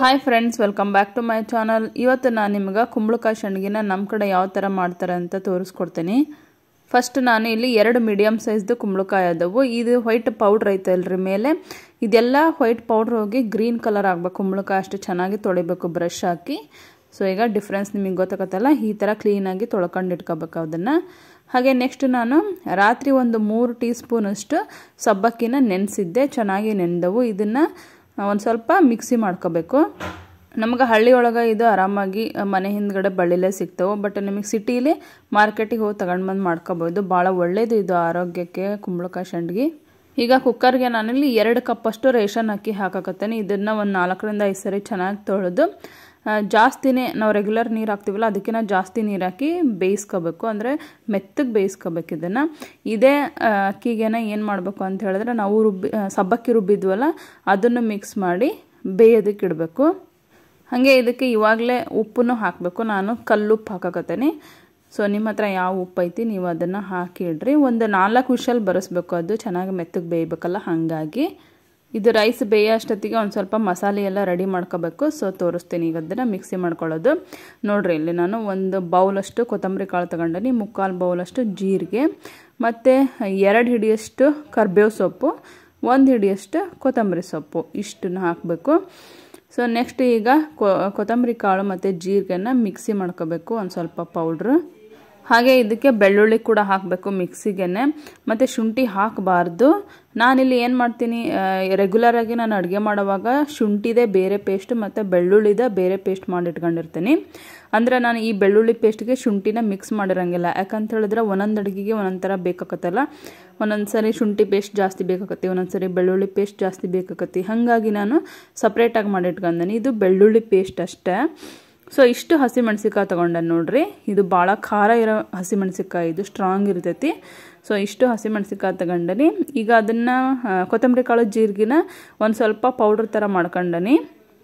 hi friends welcome back to my channel ಇವತ್ತು ನಾನು ನಿಮ್ಗೆ ಕುಂಬಳಕಾಯಿ ಸಂಡ್ಗಿನ ನಮ್ಮ ಕಡೆ ಯಾವ ಥರ ಮಾಡ್ತಾರೆ ಅಂತ ತೋರಿಸ್ಕೊಡ್ತೀನಿ ಫಸ್ಟ್ ನಾನು ಇಲ್ಲಿ ಎರಡು ಮೀಡಿಯಮ್ ಸೈಜ್ದು ಕುಂಬಳಕಾಯಿ ಅದಾವು ಇದು ವೈಟ್ ಪೌಡ್ರ್ ಐತಲ್ರಿ ಮೇಲೆ ಇದೆಲ್ಲ ವೈಟ್ ಪೌಡ್ರ್ ಹೋಗಿ ಗ್ರೀನ್ ಕಲರ್ ಆಗಬೇಕು ಕುಂಬಳಕಾಯಿ ಅಷ್ಟು ಚೆನ್ನಾಗಿ ತೊಳಿಬೇಕು ಬ್ರಷ್ ಹಾಕಿ ಸೊ ಈಗ ಡಿಫ್ರೆನ್ಸ್ ನಿಮಗೆ ಗೊತ್ತಾಗತ್ತಲ್ಲ ಈ ಥರ ಕ್ಲೀನಾಗಿ ತೊಳ್ಕೊಂಡು ಇಟ್ಕೋಬೇಕು ಅದನ್ನು ಹಾಗೆ ನೆಕ್ಸ್ಟ್ ನಾನು ರಾತ್ರಿ ಒಂದು ಮೂರು ಟೀ ಸ್ಪೂನಷ್ಟು ಸಬ್ಬಕ್ಕಿನ ನೆನೆಸಿದ್ದೆ ಚೆನ್ನಾಗಿ ನೆನೆದವು ಇದನ್ನು ಒಂದು ಸ್ವಲ್ಪ ಮಿಕ್ಸಿ ಮಾಡ್ಕೋಬೇಕು ನಮಗೆ ಹಳ್ಳಿ ಒಳಗೆ ಇದು ಆರಾಮಾಗಿ ಮನೆ ಹಿಂದ್ಗಡೆ ಬಳ್ಳಿಲೇ ಸಿಗ್ತವೆ ಬಟ್ ನಿಮಗೆ ಸಿಟೀಲಿ ಮಾರ್ಕೆಟಿಗೆ ಹೋಗಿ ತಗೊಂಡು ಬಂದು ಮಾಡ್ಕೋಬೋದು ಭಾಳ ಒಳ್ಳೇದು ಇದು ಆರೋಗ್ಯಕ್ಕೆ ಕುಂಬಳಕಾಯಿ ಸಂಡ್ಗಿ ಈಗ ಕುಕ್ಕರ್ಗೆ ನಾನಿಲ್ಲಿ ಎರಡು ಕಪ್ಪಷ್ಟು ರೇಷನ್ ಅಕ್ಕಿ ಹಾಕಕತ್ತೇನೆ ಇದನ್ನು ಒಂದು ನಾಲ್ಕರಿಂದ ಐದು ಸರಿ ಚೆನ್ನಾಗಿ ತೊಳೆದು ಜಾಸ್ತಿನೇ ನಾವು ರೆಗ್ಯುಲರ್ ನೀರು ಹಾಕ್ತೀವಲ್ಲ ಅದಕ್ಕಿಂತ ಜಾಸ್ತಿ ನೀರು ಹಾಕಿ ಬೇಯಿಸ್ಕೋಬೇಕು ಅಂದರೆ ಮೆತ್ತಗೆ ಬೇಯಿಸ್ಕೋಬೇಕು ಇದನ್ನು ಇದೇ ಅಕ್ಕಿಗೆನ ಏನು ಮಾಡಬೇಕು ಅಂತ ಹೇಳಿದ್ರೆ ನಾವು ರುಬ್ಬಿ ಸಬ್ಬಕ್ಕಿ ರುಬ್ಬಿದ್ವಲ್ಲ ಅದನ್ನು ಮಿಕ್ಸ್ ಮಾಡಿ ಬೇಯೋದಕ್ಕೆ ಇಡಬೇಕು ಹಾಗೆ ಇದಕ್ಕೆ ಇವಾಗಲೇ ಉಪ್ಪನ್ನು ಹಾಕಬೇಕು ನಾನು ಕಲ್ಲುಪ್ಪು ಹಾಕಕತ್ತೇನೆ ಸೊ ನಿಮ್ಮ ಹತ್ರ ಯಾವ ಉಪ್ಪು ಐತಿ ನೀವು ಅದನ್ನು ಹಾಕಿ ಇಡ್ರಿ ಒಂದು ನಾಲ್ಕು ವಿಷಲ್ ಬರೆಸ್ಬೇಕು ಅದು ಚೆನ್ನಾಗಿ ಮೆತ್ತಗೆ ಬೇಯಬೇಕಲ್ಲ ಹಾಗಾಗಿ ಇದು ರೈಸ್ ಬೇಯೋ ಅಷ್ಟೊತ್ತಿಗೆ ಒಂದು ಸ್ವಲ್ಪ ಮಸಾಲೆ ಎಲ್ಲ ರೆಡಿ ಮಾಡ್ಕೋಬೇಕು ಸೊ ತೋರಿಸ್ತೀನಿ ಈಗ ಅದನ್ನು ಮಿಕ್ಸಿ ಮಾಡ್ಕೊಳ್ಳೋದು ನೋಡಿರಿ ಇಲ್ಲಿ ನಾನು ಒಂದು ಬೌಲಷ್ಟು ಕೊತ್ತಂಬರಿ ಕಾಳು ತಗೊಂಡಿನಿ ಮುಕ್ಕಾಲು ಬೌಲಷ್ಟು ಜೀರಿಗೆ ಮತ್ತು ಎರಡು ಹಿಡಿಯಷ್ಟು ಕರ್ಬೇವು ಸೊಪ್ಪು ಒಂದು ಹಿಡಿಯಷ್ಟು ಕೊತ್ತಂಬರಿ ಸೊಪ್ಪು ಇಷ್ಟನ್ನು ಹಾಕಬೇಕು ಸೊ ನೆಕ್ಸ್ಟ್ ಈಗ ಕೊತ್ತಂಬರಿ ಕಾಳು ಮತ್ತು ಜೀರಿಗೆನ ಮಿಕ್ಸಿ ಮಾಡ್ಕೋಬೇಕು ಒಂದು ಸ್ವಲ್ಪ ಪೌಡ್ರು ಹಾಗೆ ಇದಕ್ಕೆ ಬೆಳ್ಳುಳ್ಳಿ ಕೂಡ ಹಾಕಬೇಕು ಮಿಕ್ಸಿಗೆನೆ ಮತ್ತು ಶುಂಠಿ ಹಾಕಬಾರ್ದು ನಾನಿಲ್ಲಿ ಏನು ಮಾಡ್ತೀನಿ ರೆಗ್ಯುಲರಾಗಿ ನಾನು ಅಡುಗೆ ಮಾಡುವಾಗ ಶುಂಠಿದೇ ಬೇರೆ ಪೇಸ್ಟ್ ಮತ್ತು ಬೆಳ್ಳುಳ್ಳಿದ ಬೇರೆ ಪೇಸ್ಟ್ ಮಾಡಿ ಇಟ್ಕೊಂಡಿರ್ತೀನಿ ಅಂದರೆ ನಾನು ಈ ಬೆಳ್ಳುಳ್ಳಿ ಪೇಸ್ಟ್ಗೆ ಶುಂಠಿನ ಮಿಕ್ಸ್ ಮಾಡಿರೋಂಗಿಲ್ಲ ಯಾಕಂತ ಹೇಳಿದ್ರೆ ಒಂದೊಂದು ಅಡುಗೆಗೆ ಒಂದೊಂದು ಥರ ಬೇಕಾಗತ್ತಲ್ಲ ಒಂದೊಂದು ಸರಿ ಶುಂಠಿ ಪೇಸ್ಟ್ ಜಾಸ್ತಿ ಬೇಕಾಗತ್ತೆ ಒಂದೊಂದು ಸರಿ ಬೆಳ್ಳುಳ್ಳಿ ಪೇಸ್ಟ್ ಜಾಸ್ತಿ ಬೇಕಾಗತ್ತೆ ಹಾಗಾಗಿ ನಾನು ಸಪ್ರೇಟಾಗಿ ಮಾಡಿ ಇಟ್ಕೊಂಡೇನೆ ಇದು ಬೆಳ್ಳುಳ್ಳಿ ಪೇಸ್ಟ್ ಅಷ್ಟೇ ಸೊ ಇಷ್ಟು ಹಸಿಮೆಣ್ಸಿಕಾಯಿ ತೊಗೊಂಡೆ ನೋಡ್ರಿ ಇದು ಭಾಳ ಖಾರ ಇರೋ ಹಸಿಮೆಣ್ಸಿಕಾಯಿ ಇದು ಸ್ಟ್ರಾಂಗ್ ಇರ್ತೈತಿ ಸೊ ಇಷ್ಟು ಹಸಿಮೆಣ್ಸಿಕಾಯಿ ತಗೊಂಡನಿ ಈಗ ಅದನ್ನು ಕೊತ್ತಂಬರಿ ಕಾಳು ಜೀರಿಗೆನ ಒಂದು ಸ್ವಲ್ಪ ಪೌಡ್ರ್ ಥರ ಮಾಡ್ಕೊಂಡನಿ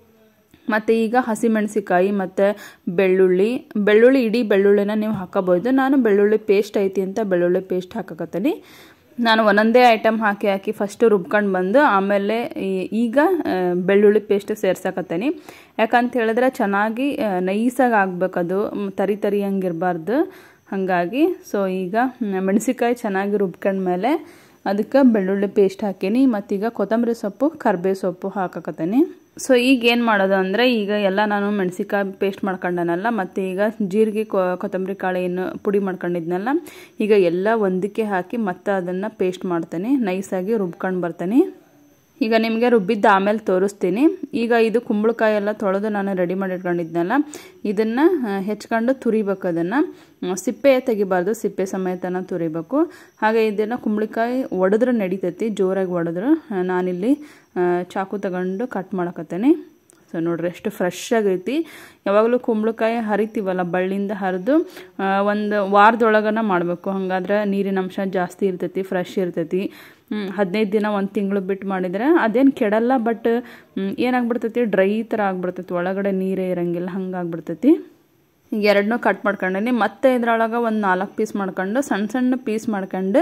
ಮತ್ತು ಈಗ ಹಸಿಮೆಣ್ಸಿಕಾಯಿ ಮತ್ತು ಬೆಳ್ಳುಳ್ಳಿ ಬೆಳ್ಳುಳ್ಳಿ ಇಡೀ ಬೆಳ್ಳುಳ್ಳಿನ ನೀವು ಹಾಕೋಬೋದು ನಾನು ಬೆಳ್ಳುಳ್ಳಿ ಪೇಸ್ಟ್ ಐತಿ ಅಂತ ಬೆಳ್ಳುಳ್ಳಿ ಪೇಸ್ಟ್ ಹಾಕಕತ್ತೀನಿ ನಾನು ಒಂದೊಂದೇ ಐಟಮ್ ಹಾಕಿ ಹಾಕಿ ಫಸ್ಟು ರುಬ್ಕೊಂಡು ಬಂದು ಆಮೇಲೆ ಈಗ ಬೆಳ್ಳುಳ್ಳಿ ಪೇಸ್ಟ್ ಸೇರ್ಸಕತ್ತೇನೆ ಯಾಕಂತ ಹೇಳಿದ್ರೆ ಚೆನ್ನಾಗಿ ನೈಸಾಗಿ ಆಗ್ಬೇಕದು ತರಿ ತರಿ ಹಂಗಿರಬಾರ್ದು ಹಾಗಾಗಿ ಸೊ ಈಗ ಮೆಣಸಿಕಾಯಿ ಚೆನ್ನಾಗಿ ರುಬ್ಕೊಂಡ್ಮೇಲೆ ಅದಕ್ಕೆ ಬೆಳ್ಳುಳ್ಳಿ ಪೇಸ್ಟ್ ಹಾಕೀನಿ ಮತ್ತೀಗ ಕೊತ್ತಂಬರಿ ಸೊಪ್ಪು ಕರ್ಬೇವು ಸೊಪ್ಪು ಹಾಕಕತ್ತೇನೆ ಸೊ ಈಗ ಏನು ಮಾಡೋದು ಅಂದರೆ ಈಗ ಎಲ್ಲ ನಾನು ಮೆಣಸಿಕಾಯಿ ಪೇಸ್ಟ್ ಮಾಡ್ಕೊಂಡನಲ್ಲ ಮತ್ತು ಈಗ ಜೀರಿಗೆ ಕೊತ್ತಂಬರಿ ಕಾಳು ಏನು ಪುಡಿ ಮಾಡ್ಕೊಂಡಿದ್ನಲ್ಲ ಈಗ ಎಲ್ಲ ಒಂದಕ್ಕೆ ಹಾಕಿ ಮತ್ತೆ ಅದನ್ನು ಪೇಸ್ಟ್ ಮಾಡ್ತೇನೆ ನೈಸಾಗಿ ರುಬ್ಕೊಂಡು ಬರ್ತೇನೆ ಈಗ ನಿಮಗೆ ರುಬ್ಬಿದ್ದು ಆಮೇಲೆ ತೋರಿಸ್ತೀನಿ ಈಗ ಇದು ಕುಂಬಳಕಾಯಿ ಎಲ್ಲ ತೊಳೆದು ನಾನು ರೆಡಿ ಮಾಡಿ ಇಟ್ಕೊಂಡಿದ್ನಲ್ಲ ಇದನ್ನು ಹೆಚ್ಕೊಂಡು ತುರಿಬೇಕು ಅದನ್ನು ಸಿಪ್ಪೆ ತೆಗಿಬಾರ್ದು ಸಿಪ್ಪೆ ಸಮೇತನ ತುರಿಬೇಕು ಹಾಗೆ ಇದನ್ನು ಕುಂಬಳಕಾಯಿ ಒಡೆದ್ರೆ ನಡಿತೈತಿ ಜೋರಾಗಿ ಒಡೆದ್ರೆ ನಾನಿಲ್ಲಿ ಚಾಕು ತಗೊಂಡು ಕಟ್ ಮಾಡಕತ್ತೇನೆ ಸೊ ನೋಡ್ರಿ ಎಷ್ಟು ಫ್ರೆಶ್ ಆಗೈತಿ ಯಾವಾಗಲೂ ಕುಂಬಳಕಾಯಿ ಹರಿತೀವಲ್ಲ ಬಳ್ಳಿಯಿಂದ ಹರಿದು ಒಂದು ವಾರದೊಳಗನ ಮಾಡಬೇಕು ಹಾಗಾದ್ರೆ ನೀರಿನ ಅಂಶ ಜಾಸ್ತಿ ಇರ್ತೈತಿ ಫ್ರೆಶ್ ಇರ್ತೈತಿ ಹದಿನೈದು ದಿನ ಒಂದು ತಿಂಗಳು ಬಿಟ್ಟು ಮಾಡಿದರೆ ಅದೇನು ಕೆಡಲ್ಲ ಬಟ್ ಏನಾಗ್ಬಿಡ್ತೈತಿ ಡ್ರೈ ಥರ ಆಗ್ಬಿಡ್ತೈತಿ ಒಳಗಡೆ ನೀರೇ ಇರೋಂಗಿಲ್ಲ ಹಂಗಾಗ್ಬಿಡ್ತೈತಿ ಈಗ ಎರಡನ್ನೂ ಕಟ್ ಮಾಡ್ಕೊಂಡೀನಿ ಮತ್ತೆ ಇದ್ರೊಳಗೆ ಒಂದು ನಾಲ್ಕು ಪೀಸ್ ಮಾಡ್ಕೊಂಡು ಸಣ್ಣ ಸಣ್ಣ ಪೀಸ್ ಮಾಡ್ಕೊಂಡು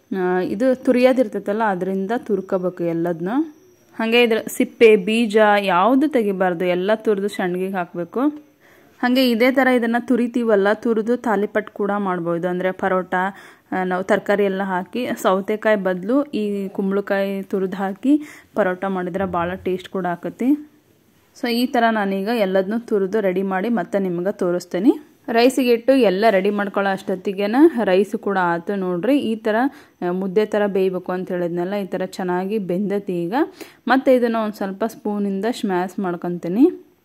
ಇದು ತುರಿಯೋದಿರ್ತೈತಲ್ಲ ಅದರಿಂದ ತುರ್ಕೋಬೇಕು ಎಲ್ಲದನ್ನೂ ಹಾಗೆ ಇದ್ರ ಸಿಪ್ಪೆ ಬೀಜ ಯಾವುದು ತೆಗಿಬಾರ್ದು ಎಲ್ಲ ತುರಿದು ಸಣ್ಣಗಿಗೆ ಹಾಕಬೇಕು ಹಾಗೆ ಇದೇ ಥರ ಇದನ್ನು ತುರಿತೀವಲ್ಲ ತುರಿದು ತಾಲಿಪಟ್ ಕೂಡ ಮಾಡ್ಬೋದು ಅಂದರೆ ಪರೋಟ ನಾವು ತರಕಾರಿ ಎಲ್ಲ ಹಾಕಿ ಸೌತೆಕಾಯಿ ಬದಲು ಈ ಕುಂಬಳಕಾಯಿ ತುರಿದು ಹಾಕಿ ಪರೋಟ ಮಾಡಿದ್ರೆ ಭಾಳ ಟೇಸ್ಟ್ ಕೂಡ ಆಕತಿ ಸೊ ಈ ಥರ ನಾನೀಗ ಎಲ್ಲದನ್ನೂ ತುರಿದು ರೆಡಿ ಮಾಡಿ ಮತ್ತೆ ನಿಮ್ಗೆ ತೋರಿಸ್ತೀನಿ ರೈಸಿಗೆ ಇಟ್ಟು ಎಲ್ಲ ರೆಡಿ ಮಾಡ್ಕೊಳ್ಳೋ ಅಷ್ಟೊತ್ತಿಗೆನ ರೈಸು ಕೂಡ ಆಯ್ತು ನೋಡ್ರಿ ಈ ಥರ ಮುದ್ದೆ ಥರ ಬೇಯಬೇಕು ಅಂತ ಹೇಳಿದ್ನಲ್ಲ ಈ ಥರ ಚೆನ್ನಾಗಿ ಬೆಂದತಿ ಈಗ ಮತ್ತು ಇದನ್ನು ಒಂದು ಸ್ವಲ್ಪ ಸ್ಪೂನಿಂದ ಸ್ಮ್ಯಾಶ್ ಮಾಡ್ಕೊತೀನಿ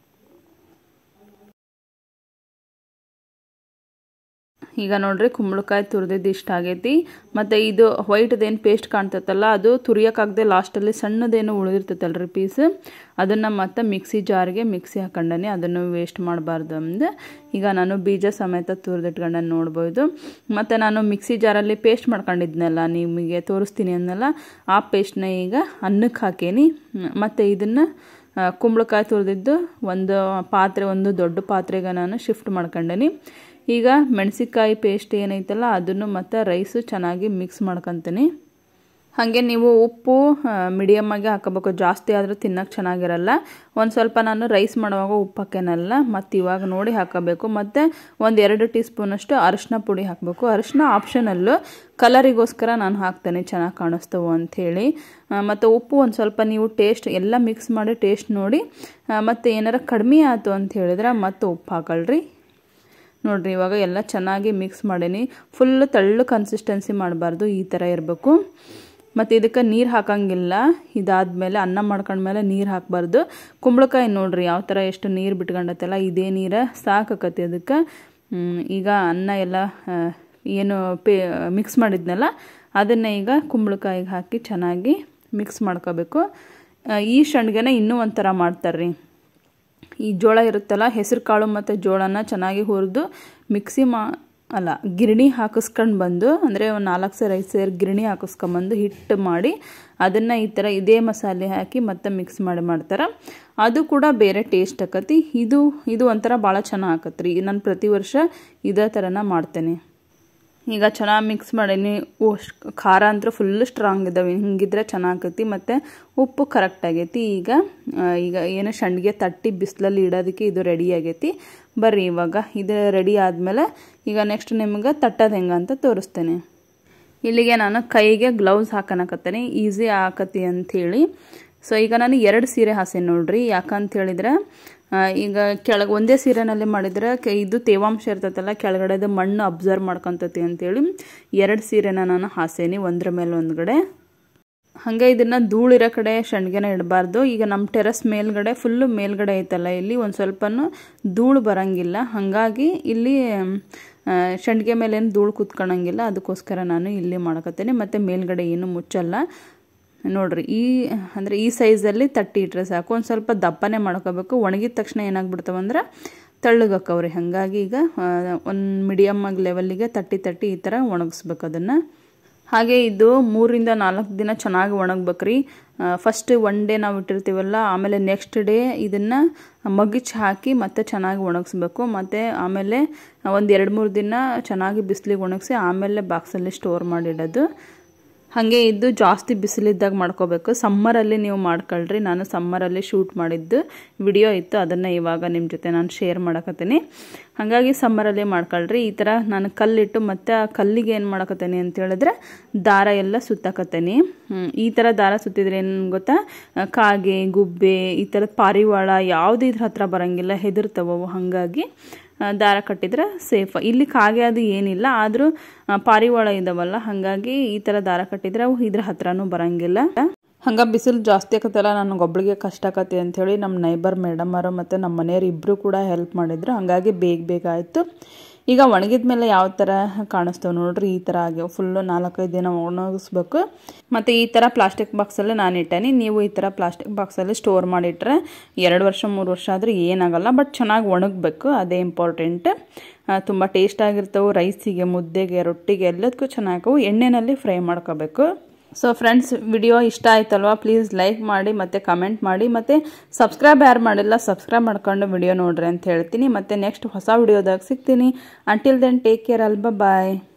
ಈಗ ನೋಡ್ರಿ ಕುಂಬಳಕಾಯಿ ತುರಿದಿದ್ದು ಇಷ್ಟ ಆಗೈತಿ ಮತ್ತು ಇದು ವೈಟ್ದೇನು ಪೇಸ್ಟ್ ಕಾಣ್ತೈತಲ್ಲ ಅದು ತುರಿಯೋಕ್ಕಾಗದೆ ಲಾಸ್ಟಲ್ಲಿ ಸಣ್ಣದೇನು ಉಳಿದಿರ್ತೈತಲ್ರಿ ಪೀಸ್ ಅದನ್ನು ಮತ್ತೆ ಮಿಕ್ಸಿ ಜಾರ್ಗೆ ಮಿಕ್ಸಿ ಹಾಕೊಂಡನಿ ಅದನ್ನು ವೇಸ್ಟ್ ಮಾಡಬಾರ್ದು ಅಂದು ಈಗ ನಾನು ಬೀಜ ಸಮೇತ ತುರಿದಿಟ್ಕೊಂಡನ್ನು ನೋಡ್ಬೋದು ಮತ್ತು ನಾನು ಮಿಕ್ಸಿ ಜಾರಲ್ಲಿ ಪೇಸ್ಟ್ ಮಾಡ್ಕೊಂಡಿದ್ನಲ್ಲ ನಿಮಗೆ ತೋರಿಸ್ತೀನಿ ಅನ್ನಲ್ಲ ಆ ಪೇಸ್ಟ್ನ ಈಗ ಅನ್ನಕ್ಕೆ ಹಾಕೇನಿ ಮತ್ತು ಇದನ್ನು ಕುಂಬಳಕಾಯಿ ತುರಿದಿದ್ದು ಒಂದು ಪಾತ್ರೆ ಒಂದು ದೊಡ್ಡ ಪಾತ್ರೆಗೆ ನಾನು ಶಿಫ್ಟ್ ಮಾಡ್ಕೊಂಡೇನಿ ಈಗ ಮೆಣಸಿಕಾಯಿ ಪೇಸ್ಟ್ ಏನೈತಲ್ಲ ಅದನ್ನು ಮತ್ತು ರೈಸು ಚೆನ್ನಾಗಿ ಮಿಕ್ಸ್ ಮಾಡ್ಕೊತೀನಿ ಹಾಗೆ ನೀವು ಉಪ್ಪು ಮೀಡಿಯಮ್ ಆಗಿ ಹಾಕೋಬೇಕು ಜಾಸ್ತಿ ಆದರೂ ತಿನ್ನೋಕೆ ಚೆನ್ನಾಗಿರಲ್ಲ ಒಂದು ಸ್ವಲ್ಪ ನಾನು ರೈಸ್ ಮಾಡುವಾಗ ಉಪ್ಪು ಹಾಕೇನಲ್ಲ ಮತ್ತು ಇವಾಗ ನೋಡಿ ಹಾಕೋಬೇಕು ಮತ್ತು ಒಂದು ಎರಡು ಟೀ ಸ್ಪೂನಷ್ಟು ಅರಿಶಿನ ಪುಡಿ ಹಾಕಬೇಕು ಅರಿಶಿನ ಆಪ್ಷನಲ್ಲು ಕಲರಿಗೋಸ್ಕರ ನಾನು ಹಾಕ್ತೇನೆ ಚೆನ್ನಾಗಿ ಕಾಣಿಸ್ತವೆ ಅಂಥೇಳಿ ಮತ್ತು ಉಪ್ಪು ಒಂದು ಸ್ವಲ್ಪ ನೀವು ಟೇಸ್ಟ್ ಎಲ್ಲ ಮಿಕ್ಸ್ ಮಾಡಿ ಟೇಸ್ಟ್ ನೋಡಿ ಮತ್ತು ಏನಾರ ಕಡಿಮೆ ಆಯಿತು ಅಂತ ಹೇಳಿದ್ರೆ ಮತ್ತೆ ಉಪ್ಪು ಹಾಕಳ್ರಿ ನೋಡಿರಿ ಇವಾಗ ಎಲ್ಲ ಚೆನ್ನಾಗಿ ಮಿಕ್ಸ್ ಮಾಡೀನಿ ಫುಲ್ ತಳ್ಳು ಕನ್ಸಿಸ್ಟೆನ್ಸಿ ಮಾಡಬಾರ್ದು ಈ ಥರ ಇರಬೇಕು ಮತ್ತು ಇದಕ್ಕೆ ನೀರು ಹಾಕಂಗಿಲ್ಲ ಇದಾದಮೇಲೆ ಅನ್ನ ಮಾಡ್ಕೊಂಡ್ಮೇಲೆ ನೀರು ಹಾಕಬಾರ್ದು ಕುಂಬಳಕಾಯಿ ನೋಡ್ರಿ ಯಾವ ಥರ ಎಷ್ಟು ನೀರು ಬಿಟ್ಕೊಂಡತ್ತಲ್ಲ ಇದೇ ನೀರು ಸಾಕಾಕತಿ ಅದಕ್ಕೆ ಈಗ ಅನ್ನ ಎಲ್ಲ ಏನು ಪೇ ಮಿಕ್ಸ್ ಮಾಡಿದ್ನಲ್ಲ ಅದನ್ನು ಈಗ ಕುಂಬಳಕಾಯಿಗೆ ಹಾಕಿ ಚೆನ್ನಾಗಿ ಮಿಕ್ಸ್ ಮಾಡ್ಕೋಬೇಕು ಈ ಸಂಡ್ಗೆನ ಇನ್ನೂ ಒಂಥರ ಮಾಡ್ತಾರೆ ಈ ಜೋಳ ಇರುತ್ತಲ್ಲ ಹೆಸರು ಕಾಳು ಮತ್ತು ಜೋಳನ ಚೆನ್ನಾಗಿ ಹುರಿದು ಮಿಕ್ಸಿ ಮಾ ಅಲ್ಲ ಗಿರಣಿ ಹಾಕಿಸ್ಕೊಂಡು ಬಂದು ಅಂದರೆ ಒಂದು ನಾಲ್ಕು ಸೇರು ಐದು ಸೇರು ಗಿರಣಿ ಹಾಕಿಸ್ಕೊಂಬಂದು ಹಿಟ್ಟು ಮಾಡಿ ಅದನ್ನು ಈ ಥರ ಇದೇ ಮಸಾಲೆ ಹಾಕಿ ಮತ್ತೆ ಮಿಕ್ಸ್ ಮಾಡಿ ಮಾಡ್ತಾರೆ ಅದು ಕೂಡ ಬೇರೆ ಟೇಸ್ಟ್ ಆಕತಿ ಇದು ಇದು ಒಂಥರ ಭಾಳ ಚೆನ್ನಾಗಿ ಆಕತ್ರಿ ನಾನು ಪ್ರತಿ ವರ್ಷ ಇದೇ ಥರನ ಮಾಡ್ತೇನೆ ಈಗ ಚೆನ್ನಾಗಿ ಮಿಕ್ಸ್ ಮಾಡೀನಿ ಖಾರ ಅಂತೂ ಫುಲ್ ಸ್ಟ್ರಾಂಗ್ ಇದ್ದಾವೆ ಹಿಂಗಿದ್ರೆ ಚೆನ್ನಾಗೈತಿ ಮತ್ತು ಉಪ್ಪು ಕರೆಕ್ಟ್ ಆಗೈತಿ ಈಗ ಈಗ ಏನು ಸಂಡಿಗೆ ತಟ್ಟಿ ಬಿಸಿಲಲ್ಲಿ ಇಡೋದಕ್ಕೆ ಇದು ರೆಡಿ ಆಗೈತಿ ಬರ್ರಿ ಇವಾಗ ಇದು ರೆಡಿ ಆದಮೇಲೆ ಈಗ ನೆಕ್ಸ್ಟ್ ನಿಮ್ಗೆ ತಟ್ಟೋದು ಹೆಂಗೆ ಅಂತ ತೋರಿಸ್ತೇನೆ ಇಲ್ಲಿಗೆ ನಾನು ಕೈಗೆ ಗ್ಲೌಸ್ ಹಾಕನಕತ್ತೇನೆ ಈಸಿ ಆಕತಿ ಅಂಥೇಳಿ ಸೊ ಈಗ ನಾನು ಎರಡು ಸೀರೆ ಹಾಸೇನಿ ನೋಡ್ರಿ ಯಾಕಂತ ಹೇಳಿದ್ರೆ ಈಗ ಕೆಳಗೆ ಒಂದೇ ಸೀರೆನಲ್ಲಿ ಮಾಡಿದ್ರೆ ಇದು ತೇವಾಂಶ ಇರ್ತೈತಲ್ಲ ಕೆಳಗಡೆದು ಮಣ್ಣು ಅಬ್ಸರ್ವ್ ಮಾಡ್ಕೊತತಿ ಅಂತೇಳಿ ಎರಡು ಸೀರೆನ ನಾನು ಹಾಸೇನಿ ಒಂದ್ರ ಮೇಲೆ ಒಂದ್ಗಡೆ ಹಾಗೆ ಇದನ್ನು ಧೂಳಿರೋ ಕಡೆ ಸಂಡ್ಗೆನ ಇಡಬಾರ್ದು ಈಗ ನಮ್ಮ ಟೆರಸ್ ಮೇಲ್ಗಡೆ ಫುಲ್ಲು ಮೇಲ್ಗಡೆ ಐತಲ್ಲ ಇಲ್ಲಿ ಒಂದು ಸ್ವಲ್ಪನೂ ಧೂಳು ಬರೋಂಗಿಲ್ಲ ಹಾಗಾಗಿ ಇಲ್ಲಿ ಸಂಡ್ಗೆ ಮೇಲೆ ಏನು ಧೂಳು ಕೂತ್ಕೊಳಂಗಿಲ್ಲ ಅದಕ್ಕೋಸ್ಕರ ನಾನು ಇಲ್ಲಿ ಮಾಡ್ಕೊತೇನೆ ಮತ್ತು ಮೇಲ್ಗಡೆ ಏನು ಮುಚ್ಚಲ್ಲ ನೋಡ್ರಿ ಈ ಅಂದರೆ ಈ ಸೈಜಲ್ಲಿ ತಟ್ಟಿ ಇಟ್ಟರೆ ಸಾಕು ಒಂದು ಸ್ವಲ್ಪ ದಪ್ಪನೇ ಮಾಡ್ಕೋಬೇಕು ಒಣಗಿದ ತಕ್ಷಣ ಏನಾಗ್ಬಿಡ್ತಾವಂದ್ರೆ ತಳ್ಳಗಾಕವ್ರಿ ಹಾಗಾಗಿ ಈಗ ಒಂದು ಮೀಡಿಯಮ್ ಆಗಿ ಲೆವೆಲ್ಲಿಗೆ ತಟ್ಟಿ ತಟ್ಟಿ ಈ ಥರ ಒಣಗಿಸ್ಬೇಕು ಅದನ್ನು ಹಾಗೆ ಇದು ಮೂರಿಂದ ನಾಲ್ಕು ದಿನ ಚೆನ್ನಾಗಿ ಒಣಗ್ಬೇಕ್ರಿ ಫಸ್ಟ್ ಒನ್ ಡೇ ನಾವು ಇಟ್ಟಿರ್ತೀವಲ್ಲ ಆಮೇಲೆ ನೆಕ್ಸ್ಟ್ ಡೇ ಇದನ್ನು ಮಗಿಚ್ ಹಾಕಿ ಮತ್ತೆ ಚೆನ್ನಾಗಿ ಒಣಗಿಸ್ಬೇಕು ಮತ್ತು ಆಮೇಲೆ ಒಂದು ಎರಡು ಮೂರು ದಿನ ಚೆನ್ನಾಗಿ ಬಿಸಿಲಿಗೆ ಒಣಗಿಸಿ ಆಮೇಲೆ ಬಾಕ್ಸಲ್ಲಿ ಸ್ಟೋರ್ ಮಾಡಿಡೋದು ಹಾಗೆ ಇದು ಜಾಸ್ತಿ ಬಿಸಿಲಿದ್ದಾಗ ಮಾಡ್ಕೋಬೇಕು ಸಮ್ಮರಲ್ಲಿ ನೀವು ಮಾಡ್ಕೊಳ್ರಿ ನಾನು ಸಮ್ಮರಲ್ಲಿ ಶೂಟ್ ಮಾಡಿದ್ದು ವಿಡಿಯೋ ಇತ್ತು ಅದನ್ನು ಇವಾಗ ನಿಮ್ಮ ಜೊತೆ ನಾನು ಶೇರ್ ಮಾಡಕತ್ತೀನಿ ಹಾಗಾಗಿ ಸಮ್ಮರಲ್ಲಿ ಮಾಡ್ಕೊಳ್ರಿ ಈ ಥರ ನಾನು ಕಲ್ಲಿಟ್ಟು ಮತ್ತು ಆ ಕಲ್ಲಿಗೆ ಏನು ಮಾಡಕತ್ತೀನಿ ಅಂತ ಹೇಳಿದ್ರೆ ದಾರ ಎಲ್ಲ ಸುತ್ತಾಕತ್ತೀನಿ ಈ ಥರ ದಾರ ಸುತ್ತಿದ್ರೆ ಏನು ಗೊತ್ತಾ ಕಾಗೆ ಗುಬ್ಬೆ ಈ ಥರದ ಪಾರಿವಾಳ ಯಾವುದೇ ಇದ್ರ ಹತ್ರ ಬರೋಂಗಿಲ್ಲ ಹೆದರ್ತವವು ಹಾಗಾಗಿ ದಾರ ಕಟ್ಟಿದ್ರೆ ಸೇಫ್ ಇಲ್ಲಿ ಕಾಗೆ ಅದು ಏನಿಲ್ಲ ಆದರೂ ಪಾರಿವಾಳ ಇದಾವಲ್ಲ ಹಾಗಾಗಿ ಈ ಥರ ದಾರ ಕಟ್ಟಿದ್ರೆ ಅವು ಇದ್ರ ಹತ್ರನೂ ಬರೋಂಗಿಲ್ಲ ಹಂಗೆ ಬಿಸಿಲು ಜಾಸ್ತಿ ಆಕತ್ತಲ್ಲ ನನಗೆ ಒಬ್ಳಿಗೆ ಕಷ್ಟ ಆಕತಿ ಅಂಥೇಳಿ ನಮ್ಮ ನೈಬರ್ ಮೇಡಮರು ಮತ್ತು ನಮ್ಮ ಮನೆಯವ್ರು ಇಬ್ಬರು ಕೂಡ ಹೆಲ್ಪ್ ಮಾಡಿದ್ರು ಹಾಗಾಗಿ ಬೇಗ ಬೇಗ ಆಯಿತು ಈಗ ಒಣಗಿದ ಮೇಲೆ ಯಾವ ಥರ ಕಾಣಿಸ್ತವೆ ನೋಡ್ರಿ ಈ ಥರ ಆಗ್ಯಾವ ಫುಲ್ಲು ನಾಲ್ಕೈದು ದಿನ ಒಣಗಿಸ್ಬೇಕು ಮತ್ತು ಈ ಥರ ಪ್ಲಾಸ್ಟಿಕ್ ಬಾಕ್ಸಲ್ಲಿ ನಾನು ಇಟ್ಟೇನಿ ನೀವು ಈ ಥರ ಪ್ಲಾಸ್ಟಿಕ್ ಬಾಕ್ಸಲ್ಲಿ ಸ್ಟೋರ್ ಮಾಡಿಟ್ರೆ ಎರಡು ವರ್ಷ ಮೂರು ವರ್ಷ ಆದರೆ ಏನಾಗಲ್ಲ ಬಟ್ ಚೆನ್ನಾಗಿ ಒಣಗಬೇಕು ಅದೇ ಇಂಪಾರ್ಟೆಂಟ್ ತುಂಬ ಟೇಸ್ಟ್ ಆಗಿರ್ತವೆ ರೈಸಿಗೆ ಮುದ್ದೆಗೆ ರೊಟ್ಟಿಗೆ ಎಲ್ಲದಕ್ಕೂ ಚೆನ್ನಾಗವು ಎಣ್ಣೆಯಲ್ಲಿ ಫ್ರೈ ಮಾಡ್ಕೋಬೇಕು ಸೊ ಫ್ರೆಂಡ್ಸ್ ವಿಡಿಯೋ ಇಷ್ಟ ಆಯ್ತಲ್ವಾ ಪ್ಲೀಸ್ ಲೈಕ್ ಮಾಡಿ ಮತ್ತು ಕಮೆಂಟ್ ಮಾಡಿ ಮತ್ತು ಸಬ್ಸ್ಕ್ರೈಬ್ ಯಾರು ಮಾಡಿಲ್ಲ ಸಬ್ಸ್ಕ್ರೈಬ್ ಮಾಡ್ಕೊಂಡು ವಿಡಿಯೋ ನೋಡ್ರಿ ಅಂತ ಹೇಳ್ತೀನಿ ಮತ್ತು ನೆಕ್ಸ್ಟ್ ಹೊಸ ವಿಡಿಯೋದಾಗ ಸಿಗ್ತೀನಿ ಅಂಟಿಲ್ ದೆನ್ ಟೇಕ್ ಕೇರ್ ಅಲ್ಬ ಬಾಯ್